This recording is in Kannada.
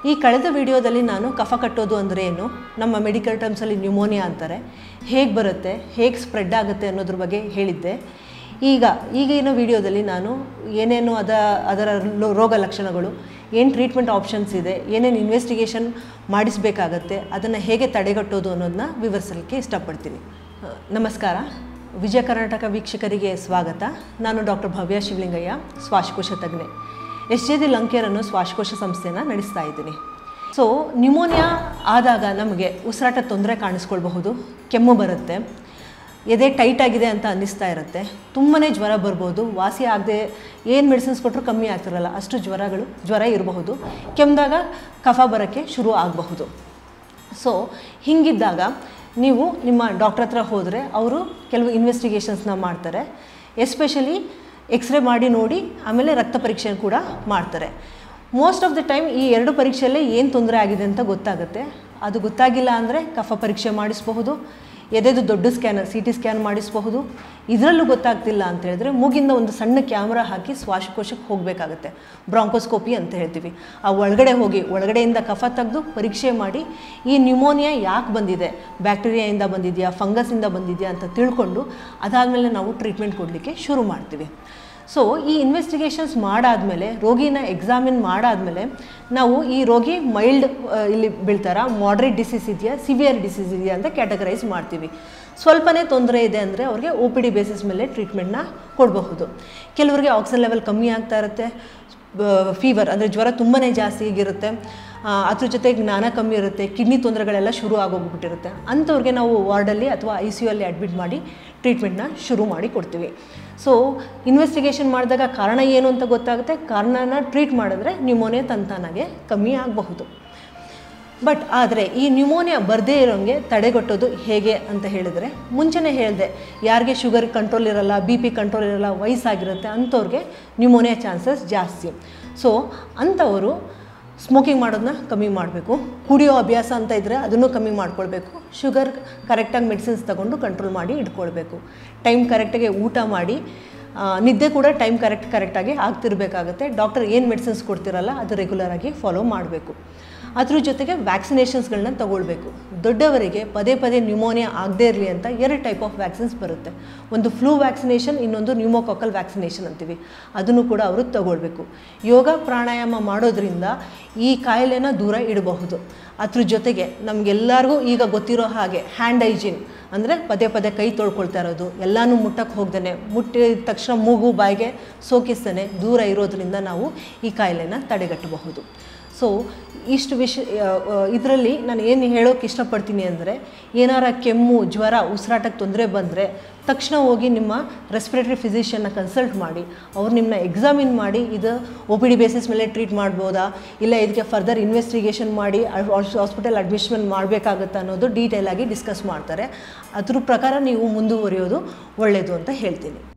ಈ ಕಳೆದ ವಿಡಿಯೋದಲ್ಲಿ ನಾನು ಕಫ ಕಟ್ಟೋದು ಅಂದರೆ ಏನು ನಮ್ಮ ಮೆಡಿಕಲ್ ಟರ್ಮ್ಸಲ್ಲಿ ನ್ಯೂಮೋನಿಯಾ ಅಂತಾರೆ ಹೇಗೆ ಬರುತ್ತೆ ಹೇಗೆ ಸ್ಪ್ರೆಡ್ ಆಗುತ್ತೆ ಅನ್ನೋದ್ರ ಬಗ್ಗೆ ಹೇಳಿದ್ದೆ ಈಗ ಈಗಿನ ವಿಡಿಯೋದಲ್ಲಿ ನಾನು ಏನೇನು ಅದ ಅದರ ಲೋ- ರೋಗ ಲಕ್ಷಣಗಳು ಏನು ಟ್ರೀಟ್ಮೆಂಟ್ ಆಪ್ಷನ್ಸ್ ಇದೆ ಏನೇನು ಇನ್ವೆಸ್ಟಿಗೇಷನ್ ಮಾಡಿಸಬೇಕಾಗತ್ತೆ ಅದನ್ನು ಹೇಗೆ ತಡೆಗಟ್ಟೋದು ಅನ್ನೋದನ್ನ ವಿವರಿಸಲಿಕ್ಕೆ ಇಷ್ಟಪಡ್ತೀನಿ ಅಹ್, ನಮಸ್ಕಾರ ವಿಜಯ ಕರ್ನಾಟಕ ವೀಕ್ಷಕರಿಗೆ ಸ್ವಾಗತ ನಾನು ಡಾಕ್ಟರ್ ಭವ್ಯ ಶಿವಲಿಂಗಯ್ಯ ಶ್ವಾಸಕೋಶ ತಜ್ಞೆ ಎಸ್ ಜೆ ದಿ ಲಂಕೇರ್ ಅನ್ನೋ ಶ್ವಾಸಕೋಶ ಸಂಸ್ಥೆನ ನಡೆಸ್ತಾ ಇದ್ದೀನಿ ಸೊ ನ್ಯೂಮೋನಿಯಾ ಆದಾಗ ನಮಗೆ ಉಸಿರಾಟ ತೊಂದರೆ ಕಾಣಿಸ್ಕೊಳ್ಬಹುದು ಕೆಮ್ಮು ಬರುತ್ತೆ ಎದೆ ಟೈಟ್ ಆಗಿದೆ ಅಂತ ಅನ್ನಿಸ್ತಾ ಇರುತ್ತೆ ತುಂಬಾ ಜ್ವರ ಬರ್ಬೋದು ವಾಸಿ ಆಗದೆ ಏನು ಮೆಡಿಸಿನ್ಸ್ ಕೊಟ್ಟರು ಕಮ್ಮಿ ಆಗ್ತಿರಲ್ಲ ಅಷ್ಟು ಜ್ವರಗಳು ಜ್ವರ ಇರಬಹುದು ಕೆಮ್ಮಿದಾಗ ಕಫ ಬರೋಕ್ಕೆ ಶುರು ಆಗಬಹುದು ಸೊ ಹೀಗಿದ್ದಾಗ ನೀವು ನಿಮ್ಮ ಡಾಕ್ಟ್ರ್ ಹತ್ರ ಹೋದರೆ ಅವರು ಕೆಲವು ಇನ್ವೆಸ್ಟಿಗೇಷನ್ಸ್ನ ಮಾಡ್ತಾರೆ ಎಸ್ಪೆಷಲಿ ಎಕ್ಸ್ರೇ ಮಾಡಿ ನೋಡಿ ಆಮೇಲೆ ರಕ್ತ ಪರೀಕ್ಷೆ ಕೂಡ ಮಾಡ್ತಾರೆ ಮೋಸ್ಟ್ ಆಫ್ ದ ಟೈಮ್ ಈ ಎರಡು ಪರೀಕ್ಷೆಯಲ್ಲೇ ಏನು ತೊಂದರೆ ಆಗಿದೆ ಅಂತ ಗೊತ್ತಾಗುತ್ತೆ ಅದು ಗೊತ್ತಾಗಿಲ್ಲ ಅಂದರೆ ಕಫ ಪರೀಕ್ಷೆ ಮಾಡಿಸಬಹುದು ಎದೆದು ದೊಡ್ಡ ಸ್ಕ್ಯಾನರ್ ಸಿ ಟಿ ಸ್ಕ್ಯಾನ್ ಮಾಡಿಸಬಹುದು ಇದರಲ್ಲೂ ಗೊತ್ತಾಗ್ತಿಲ್ಲ ಅಂತ ಹೇಳಿದ್ರೆ ಮೂಗಿಂದ ಒಂದು ಸಣ್ಣ ಕ್ಯಾಮ್ರಾ ಹಾಕಿ ಶ್ವಾಸಕೋಶಕ್ಕೆ ಹೋಗಬೇಕಾಗತ್ತೆ ಬ್ರಾಂಕೋಸ್ಕೋಪಿ ಅಂತ ಹೇಳ್ತೀವಿ ಆ ಒಳಗಡೆ ಹೋಗಿ ಒಳಗಡೆಯಿಂದ ಕಫ ತೆಗೆದು ಪರೀಕ್ಷೆ ಮಾಡಿ ಈ ನ್ಯೂಮೋನಿಯಾ ಯಾಕೆ ಬಂದಿದೆ ಬ್ಯಾಕ್ಟೀರಿಯಾಯಿಂದ ಬಂದಿದೆಯಾ ಫಂಗಸ್ಸಿಂದ ಬಂದಿದೆಯಾ ಅಂತ ತಿಳ್ಕೊಂಡು ಅದಾದಮೇಲೆ ನಾವು ಟ್ರೀಟ್ಮೆಂಟ್ ಕೊಡಲಿಕ್ಕೆ ಶುರು ಮಾಡ್ತೀವಿ ಸೊ ಈ ಇನ್ವೆಸ್ಟಿಗೇಷನ್ಸ್ ಮಾಡಾದಮೇಲೆ ರೋಗಿನ ಎಕ್ಸಾಮಿನ್ ಮಾಡಾದಮೇಲೆ ನಾವು ಈ ರೋಗಿ ಮೈಲ್ಡ್ ಇಲ್ಲಿ ಬೀಳ್ತಾರಾ ಮಾಡ್ರೇಟ್ ಡಿಸೀಸ್ ಇದೆಯಾ ಸಿವಿಯರ್ ಡಿಸೀಸ್ ಇದೆಯಾ ಅಂತ ಕ್ಯಾಟಗರೈಸ್ ಮಾಡ್ತೀವಿ ಸ್ವಲ್ಪನೇ ತೊಂದರೆ ಇದೆ ಅಂದರೆ ಅವ್ರಿಗೆ ಒ ಪಿ ಡಿ ಬೇಸಿಸ್ ಮೇಲೆ ಟ್ರೀಟ್ಮೆಂಟ್ನ ಕೊಡಬಹುದು ಕೆಲವರಿಗೆ ಆಕ್ಸಿಜನ್ ಲೆವೆಲ್ ಕಮ್ಮಿ ಆಗ್ತಾ ಇರುತ್ತೆ ಫೀವರ್ ಅಂದರೆ ಜ್ವರ ತುಂಬಾ ಜಾಸ್ತಿ ಆಗಿರುತ್ತೆ ಆ, ಅದ್ರ ಜೊತೆ ಜ್ಞಾನ ಕಮ್ಮಿ ಇರುತ್ತೆ ಕಿಡ್ನಿ ತೊಂದರೆಗಳೆಲ್ಲ ಶುರು ಆಗೋಗ್ಬಿಟ್ಟಿರುತ್ತೆ ಅಂಥವ್ರಿಗೆ ನಾವು ವಾರ್ಡಲ್ಲಿ ಅಥವಾ ಐ ಸಿ ಯು ಅಲ್ಲಿ ಅಡ್ಮಿಟ್ ಮಾಡಿ ಟ್ರೀಟ್ಮೆಂಟ್ನ ಶುರು ಮಾಡಿ ಕೊಡ್ತೀವಿ ಸೊ ಇನ್ವೆಸ್ಟಿಗೇಷನ್ ಮಾಡಿದಾಗ ಕಾರಣ ಏನು ಅಂತ ಗೊತ್ತಾಗುತ್ತೆ ಕಾರಣನ ಟ್ರೀಟ್ ಮಾಡಿದ್ರೆ ನ್ಯೂಮೋನಿಯಾ ತಂತಾನಾಗೆ ಕಮ್ಮಿ ಆಗಬಹುದು ಬಟ್ ಆದರೆ ಈ ನ್ಯೂಮೋನಿಯಾ ಬರದೇ ಇರೋಂಗೆ ತಡೆಗಟ್ಟೋದು ಹೇಗೆ ಅಂತ ಹೇಳಿದರೆ ಮುಂಚೆನೇ ಹೇಳಿದೆ ಯಾರಿಗೆ ಶುಗರ್ ಕಂಟ್ರೋಲ್ ಇರಲ್ಲ ಬಿ ಪಿ ಕಂಟ್ರೋಲ್ ಇರಲ್ಲ ವಯಸ್ಸಾಗಿರುತ್ತೆ ಅಂಥವ್ರಿಗೆ ನ್ಯೂಮೋನಿಯಾ ಚಾನ್ಸಸ್ ಜಾಸ್ತಿ ಸೊ ಅಂಥವರು ಸ್ಮೋಕಿಂಗ್ ಮಾಡೋದನ್ನ ಕಮ್ಮಿ ಮಾಡಬೇಕು ಕುಡಿಯೋ ಅಭ್ಯಾಸ ಅಂತ ಇದ್ದರೆ ಅದನ್ನು ಕಮ್ಮಿ ಮಾಡ್ಕೊಳ್ಬೇಕು ಶುಗರ್ ಕರೆಕ್ಟಾಗಿ ಮೆಡಿಸಿನ್ಸ್ ತಗೊಂಡು ಕಂಟ್ರೋಲ್ ಮಾಡಿ ಇಟ್ಕೊಳ್ಬೇಕು ಟೈಮ್ ಕರೆಕ್ಟಾಗಿ ಊಟ ಮಾಡಿ ಆ, ನಿದ್ದೆ ಕೂಡ ಟೈಮ್ ಕರೆಕ್ಟ್ ಕರೆಕ್ಟಾಗಿ ಆಗ್ತಿರ್ಬೇಕಾಗುತ್ತೆ ಡಾಕ್ಟರ್ ಏನು ಮೆಡಿಸಿನ್ಸ್ ಕೊಡ್ತಿರಲ್ಲ ಅದು ರೆಗ್ಯುಲರಾಗಿ ಫಾಲೋ ಮಾಡಬೇಕು ಅದ್ರ ಜೊತೆಗೆ ವ್ಯಾಕ್ಸಿನೇಷನ್ಸ್ಗಳನ್ನ ತಗೊಳ್ಬೇಕು ದೊಡ್ಡವರಿಗೆ ಪದೇ ಪದೇ ನ್ಯೂಮೋನಿಯಾ ಆಗದೇ ಇರಲಿ ಅಂತ ಎರಡು ಟೈಪ್ ಆಫ್ ವ್ಯಾಕ್ಸಿನ್ಸ್ ಬರುತ್ತೆ ಒಂದು ಫ್ಲೂ ವ್ಯಾಕ್ಸಿನೇಷನ್ ಇನ್ನೊಂದು ನ್ಯೂಮೋಕಾಕಲ್ ವ್ಯಾಕ್ಸಿನೇಷನ್ ಅಂತೀವಿ ಅದನ್ನು ಕೂಡ ಅವರು ತಗೊಳ್ಬೇಕು ಯೋಗ ಪ್ರಾಣಾಯಾಮ ಮಾಡೋದ್ರಿಂದ ಈ ಕಾಯಿಲೆನ ದೂರ ಇಡಬಹುದು ಅದ್ರ ಜೊತೆಗೆ ನಮಗೆಲ್ಲರಿಗೂ ಈಗ ಗೊತ್ತಿರೋ ಹಾಗೆ ಹ್ಯಾಂಡ್ ಹೈಜೀನ್ ಅಂದರೆ ಪದೇ ಪದೇ ಕೈ ತೊಳ್ಕೊಳ್ತಾ ಇರೋದು ಎಲ್ಲನೂ ಮುಟ್ಟಕ್ಕೆ ಹೋಗ್ದೇ ಮುಟ್ಟಿದ ತಕ್ಷಣ ಮೂಗು ಬಾಯಿಗೆ ಸೋಕಿಸ್ತಾನೆ ದೂರ ಇರೋದ್ರಿಂದ ನಾವು ಈ ಕಾಯಿಲೆನ ತಡೆಗಟ್ಟಬಹುದು ಸೊ ಇಷ್ಟು ವಿಷ ಇದರಲ್ಲಿ ನಾನು ಏನು ಹೇಳೋಕೆ ಇಷ್ಟಪಡ್ತೀನಿ ಅಂದರೆ ಏನಾರ ಕೆಮ್ಮು ಜ್ವರ ಉಸಿರಾಟಕ್ಕೆ ತೊಂದರೆ ಬಂದರೆ ತಕ್ಷಣ ಹೋಗಿ ನಿಮ್ಮ ರೆಸ್ಪಿರೇಟರಿ ಫಿಸಿಷಿಯನ್ನ ಕನ್ಸಲ್ಟ್ ಮಾಡಿ ಅವ್ರು ನಿಮ್ಮನ್ನ ಎಕ್ಸಾಮಿನ್ ಮಾಡಿ ಇದು ಒ ಪಿ ಡಿ ಬೇಸಿಸ್ ಮೇಲೆ ಟ್ರೀಟ್ ಮಾಡ್ಬೋದಾ ಇಲ್ಲ ಇದಕ್ಕೆ ಫರ್ದರ್ ಇನ್ವೆಸ್ಟಿಗೇಷನ್ ಮಾಡಿ ಹಾಸ್ಪಿಟಲ್ ಅಡ್ಮಿಷನ್ ಮಾಡಬೇಕಾಗತ್ತಾ ಅನ್ನೋದು ಡೀಟೇಲ್ ಆಗಿ ಡಿಸ್ಕಸ್ ಮಾಡ್ತಾರೆ ಅದ್ರ ಪ್ರಕಾರ ನೀವು ಮುಂದುವರಿಯೋದು ಒಳ್ಳೆಯದು ಅಂತ ಹೇಳ್ತೀನಿ